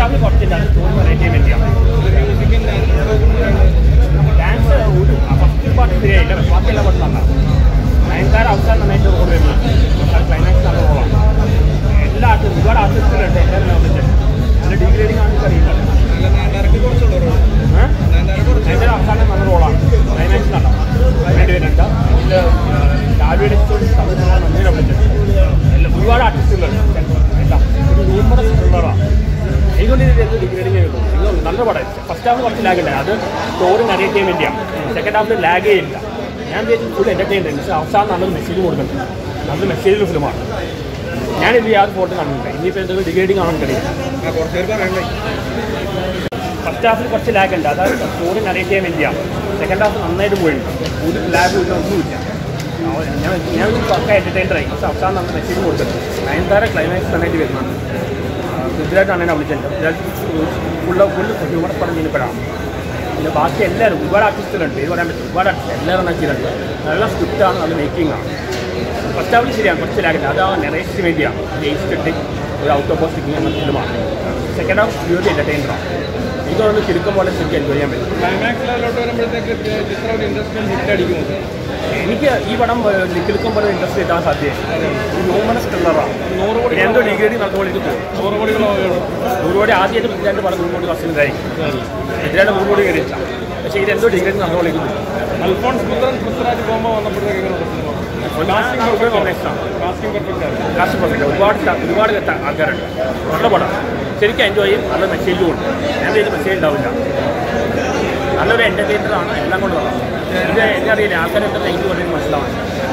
സ്റ്റാഫിൽ കുറച്ചില്ല അത് story variety ചെയ്യാൻ വേണ്ടിയാണ് ഡാൻസ് ഒരു ഫസ്റ്റ് പാട്ട് ശരിയായില്ല പക്ഷെ ബാക്കിയെല്ലാം പാട്ട് നന്നാണ് നയൻതാര അവസാനം നന്നായിട്ട് റോഡ് വരുന്നത് ക്ലൈമാക്സ് നല്ല റോളാണ് എല്ലാ ആർട്ടും ഒരുപാട് ആർട്ടിസ്റ്റുകളുണ്ട് എല്ലാവരും നോക്കിയിട്ട് നല്ല ഡീഗ്രേഡിംഗ് ആണ് അറിയില്ല നയൻതാര അവസാനം നല്ല റോളാണ് ക്ലൈമാക്സ് നല്ല വേണ്ടി വരുന്നുണ്ട് അതിൽ ഡാവിയുടെ തമിഴ്നാട് നന്നായി വിളിച്ചിട്ടുണ്ട് എല്ലാം ഒരുപാട് ആർട്ടിസ്റ്റുകളുണ്ട് എല്ലാം ഒരു ഹ്യൂമറസ് ത്രില്ലറാണ് എനിക്കൊണ്ട് ഇത് എന്ത് ഡിഗ്രേഡിങ് കിട്ടും ഇത് നല്ല പടം ഫസ്റ്റ് ഹാഫ് കുറച്ച് ലാഗ് ഉണ്ട് അത് സ്റ്റോറി നരേറ്റ് ചെയ്യാൻ വേണ്ടിയാണ് സെക്കൻഡ് ഹാഫിൽ ലാഗേ ഇല്ല ഞാൻ വിചാരിച്ചു ഫുൾ എൻ്റർടൈൻമെൻറ്റ് പക്ഷേ അവസാനം നല്ലൊരു മെസ്സേജ് കൊടുക്കുന്നുണ്ട് നല്ലൊരു മെസ്സേജ് ഫിലിമാണ് ഞാനിത് യാതൊരു ഫോട്ടോ കാണുന്നില്ല ഇനിയിപ്പോൾ എന്തെങ്കിലും ഡിഗ്രേഡിങ് കാണാൻ കഴിയില്ല ഫസ്റ്റ് ഹാഫിൽ കുറച്ച് ലാഗ് ഉണ്ട് അതായത് സ്റ്റോറി നരേറ്റ് ചെയ്യാൻ വേണ്ടിയാണ് സെക്കൻഡ് ഹാഫ് നന്നായിട്ട് പോയിട്ടുണ്ട് ഒരു ലാഗ് ഇല്ല ഒന്നുമില്ല അവ- ഞാൻ ഞാൻ ഒരു പക്ക എൻ്റർടൈനറായി പക്ഷേ അവസാനം നമ്മൾ മെസ്സേജ് കൊടുത്തിട്ടുണ്ട് നയൻതാര ക്ലൈമാക്സ് നന്നായിട്ട് വരുന്നതാണ് പൃഥ്വിരാജാണ് എന്നെ വിളിച്ചത് പൃഥ്വിരാജ് ഫുള്ള് ഫുള്ള് ഹ്യൂമർ പറഞ്ഞപ്പോഴാണ് പിന്നെ ബാക്കി എല്ലാവരും ഒരുപാട് ആർട്ടിസ്റ്റുകളുണ്ട് പേര് പറയാൻ പറ്റും ഒരുപാട് ആർട്ടിസ്റ്റ് എല്ലാവരും നയിച്ചിട്ടുണ്ട് നല്ല സ്ക്രിപ്റ്റാണ് നല്ല മേക്കിംഗ് ആണ് ഫസ്റ്റ് ഹാഫിൽ ശരിയാണ് കുറച്ച് ലാഗില്ല അത് ആ നെറേഷന് വേണ്ടിയാണ് ജയിച്ച് കിട്ടി ഒരു ഔട്ട് ഓഫ് ബോക്സ് എന്ന ഫിലിമാണ് സെക്കൻഡ് ഹാഫ് പ്യൂർലി എൻ്റർടൈനറാണ് എനിക്ക് തോന്നുന്നു ചുരുക്കം പോലെ ശരിക്കും എൻജോയ് ചെയ്യാൻ പറ്റും ക്ലൈമാക്സിലോട്ട് വരുമ്പോഴത്തേക്ക് ചിത്രം ഒരു ഇൻഡസ്ട്രിയൽ ഹിറ്റ് അടിക്കുമോ എനിക്ക് ഈ പടം നിൽക്കും പോലെ ഇൻട്രസ്റ്റ് കിട്ടാൻ സാധ്യത ഒരു ഹ്യൂമനസ് ത്രില്ലറാണ് നൂറ് കോടി എന്തോ ഡിഗ്രേഡി നടന്നുകൊണ്ടിട്ട് പോകും നൂറ് കോടികളോ നൂറ് കോടി ആദ്യമായിട്ട് പൃഥ്വിരാജ് പടം നൂറ് കോടി വർഷത്തിലായി പൃഥ്വിരാജ് നൂറ് കോടി കയറിയില്ല പക്ഷേ ഇത് എന്തോ ഡിഗ്രേഡി നടന്നുകൊണ്ടിട്ട് പോകും അൽഫോൺസ് പുത്രൻ പൃഥ്വിരാജ് പോകുമ്പോൾ വന്നപ്പോഴത്തേക്ക് എങ്ങനെ സിനിമ കാസ്റ്റിംഗ് കോമ്പിനേഷനാണ് കാസ്റ്റിംഗ് പെർഫെക്റ്റ് ആണ് കാസ്റ്റ് പെർഫെക്റ്റ് ഒരുപാട് സ്റ്റാ- ഒരുപാട് ത- ആൾക്കാരുണ്ട് നല്ല പടം ശരിക്കും എൻജോയ് ചെയ്യും നല്ല മെസ്സേജും ഉണ്ട് ഞാൻ ചെയ്ത് മെസ്സേജ് ഉണ്ടാവില്ല നല്ലൊരു എൻ്റർടൈനറാണ് എല്ലാം കൊണ്ട് നടക്കും ഇത് എനിക്കറിയില്ല ആൾക്കാരെന്താ എനിക്ക് വേണ്ടി മനസ്സിലാവാൻ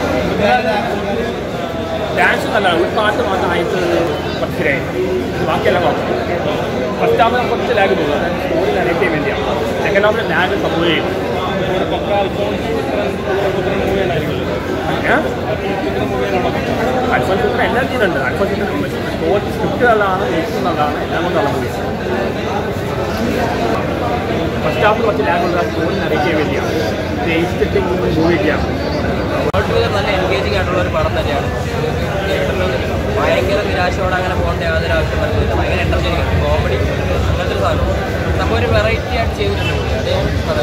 ഡാൻസ് നല്ലതാണ് ഒരു പാട്ട് മാത്രം ആയിട്ട് കുറച്ച് ശരിയായി ബാക്കിയെല്ലാം കുഴപ്പം ഫസ്റ്റ് ഹാഫ് കുറച്ച് ലാഗ് പോകും അതായത് സ്റ്റോറി നരേറ്റ് വേണ്ടിയാണ് സെക്കൻഡ് ഹാഫിൽ ലാഗ് സംഭവം ചെയ്യും ഒരു പക്ക അൽഫോൺസ് പുത്രൻ പുത്രൻ മൂവി ഉണ്ടായിരിക്കുമല്ലോ ഏഹ് പുത്രൻ മൂവിയിലാണോ അൽഫോൻസ് ചിത്രം എല്ലാം ചെയ്യുന്നുണ്ട് അൽഫോൻസ് ചിത്രം സ്റ്റോറി സ്ക്രിപ്റ്റ് നല്ലതാണ് മേക്കിംഗ് നല്ലതാണ് എല്ലാം കൊണ്ട് നല്ല മൂവി ഫസ്റ്റ് ഹാഫ് കുറച്ച് ലാഗ് ഉണ്ട് സ്റ്റോറി നരേറ്റ് വേണ്ടിയാണ് ടേസ്റ്റ് മൂവിയൊക്കെയാണ് ഔട്ട് ടു നല്ല എൻഗേജിങ് ആയിട്ടുള്ള ഒരു പടം തന്നെയാണ് തിയേറ്ററിൽ ഭയങ്കര നിരാശയോടെ അങ്ങനെ പോകേണ്ട യാതൊരു ആവശ്യം വരുന്നില്ല ഭയങ്കര എൻ്റർടൈനിങ് കോമഡി അങ്ങനത്തെ ഒരു സാധനം സംഭവം ഒരു വെറൈറ്റി ആയിട്ട് ചെയ്തിട്ടുണ്ട് പുള്ളി. അതേ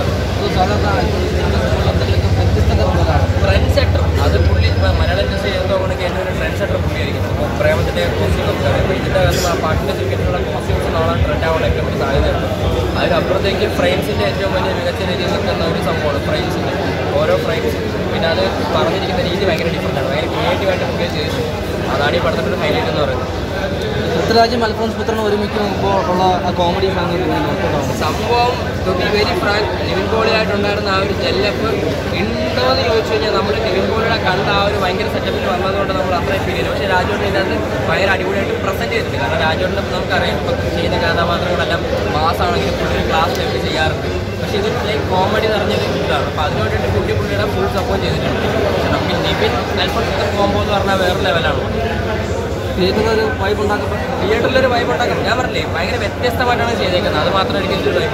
ട്രെൻഡ് സെറ്റർ അത് പുള്ളി ഇപ്പം മലയാള ഇൻഡസ്ട്രി എന്തോ കണക്ക് എൻ്റെ ഒരു ട്രെൻഡ് സെറ്റർ പുള്ളിയായിരിക്കും ഇപ്പോൾ പ്രേമത്തിൻ്റെ കോസ്റ്റ്യൂം അപ്പോൾ ഇതിൻ്റെ അകത്ത് ആ പാട്ടിൻ്റെ ക്രിക്കറ്റിനുള്ള കോസ്റ്റ്യൂംസ് നാളെ ട്രെൻഡ് ആവാൻ ഏറ്റവും വലിയ സാധ്യതയുണ്ട് അതിനപ്പുറത്തേക്ക് ഫ്രെയിംസിൻ്റെ ഏറ്റവും വലിയ മികച്ച രീതിയിൽ നിൽക്കുന്ന ഒരു സംഭവമാണ് ഫ്രെയിംസിൻ്റെ ഓരോ ഫ്രെയിംസും പിന്നെ അത് പറഞ്ഞിരിക്കുന്ന രീതി ഭയങ്കര ഡിഫറെൻ്റ് ആണ് ഭയങ്കര ക്രിയേറ്റീവായിട്ട് പുള്ളി ചെയ്തു അതാണ് ഈ പടത്തിൻ്റെ ഒരു ഹൈലൈറ്റ് എന്ന് പറയുന്നത് പൃഥ്വിരാജും അൽഫോൺസ് പുത്രനും ഒരുമിക്കുമ്പോൾ ഉള്ള ആ കോമഡി സാധനം സംഭവം to be very frank Nivin പോളിയായിട്ടുണ്ടായിരുന്ന ആ ഒരു ജെല്ലപ്പ് ഉണ്ടോ എന്ന് ചോദിച്ചു കഴിഞ്ഞാൽ നമ്മൾ നിവിൻ പോളിയുടെ കണ്ട ആ ഒരു ഭയങ്കര സെറ്റപ്പിൽ വന്നതുകൊണ്ട് നമ്മൾ അത്രയും ഫീൽ ചെയ്തു പക്ഷേ രാജോട്ടിന് ഇതിനകത്ത് ഭയങ്കര അടിപൊളിയായിട്ട് പ്രസൻറ്റ് ചെയ്തിട്ടുണ്ട് കാരണം രാജോട്ടിൻ്റെ നമുക്കറിയാം ഇപ്പം ചെയ്യുന്ന കഥാപാത്രങ്ങളെല്ലാം മാസമാണെങ്കിലും പുള്ളി ക്ലാസ് ലെവലിൽ ചെയ്യാറുണ്ട് പക്ഷേ ഇത് ലൈക്ക് കോമഡി നിറഞ്ഞൊരു ഇതാണ് അപ്പോൾ അതിന് വേണ്ടിയിട്ട് പുള്ളി പുള്ളിയുടെ ഫുൾ സപ്പോർട്ട് ചെയ്തിട്ടുണ്ട് പക്ഷേ നമുക്ക് നിവിൻ അൽഫോൺസ് കോമ്പോ എന്ന് പറഞ്ഞാൽ വേറെ ലെവലാണ് തിയേറ്ററിൽ ഒരു വൈബ് ഉണ്ടാക്കപ്പെട്ട തിയേറ്ററിലൊരു വൈബ് ഉണ്ടാക്കും ഞാൻ പറഞ്ഞില്ലേ ഭയങ്കര വ്യത്യസ്തമായിട്ടാണ് ചെയ്തേക്കുന്നത് അത് മാത്രം എനിക്ക് ഇതിൽ വൈബ്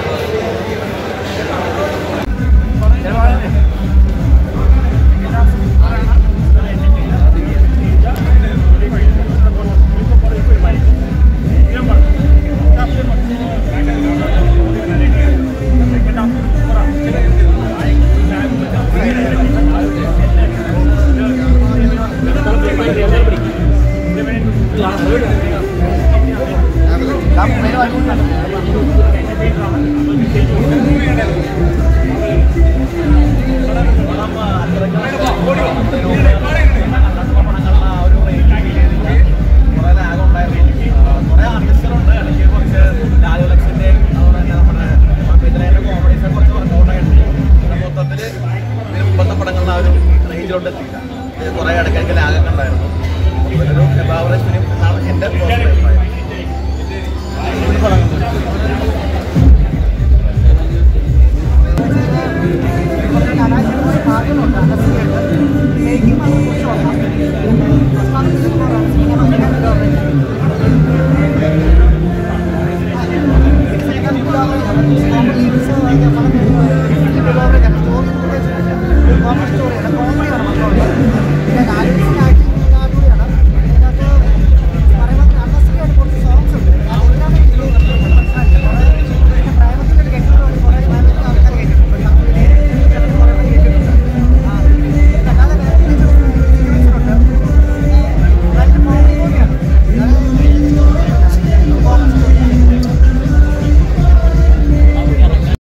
കുറേ ലാഗ് ഉണ്ടായിരുന്നു കുറേ ആർട്ടിസ്റ്റുകളുണ്ട് ഇടയ്ക്ക് കുറച്ച് രാജലക്ഷ്മിൻ്റെ അതുപോലെ തന്നെ നമ്മുടെ പൃഥ്വിരാജിൻ്റെ കോമഡീസ് കുറച്ച് വർക്കൗട്ട് ആയിട്ടുണ്ട് പിന്നെ മൊത്തത്തിൽ ഇതിന് മുമ്പത്തെ പടങ്ങളുടെ ആ ഒരു റേഞ്ചിലോട്ട് എത്തിയില്ല ഇത് കുറേ ഇടയ്ക്കിടയ്ക്ക് ലാഗൊക്കെ ഉണ്ടായിരുന്നു ഒരു എബാവറേജ് ഫിലിം എന്നാണ് എൻ്റെ പേഴ്സണൽ അഭിപ്രായം മാറ്റമുണ്ട് മേക്കിംഗ് വളരെ മോശമാണ്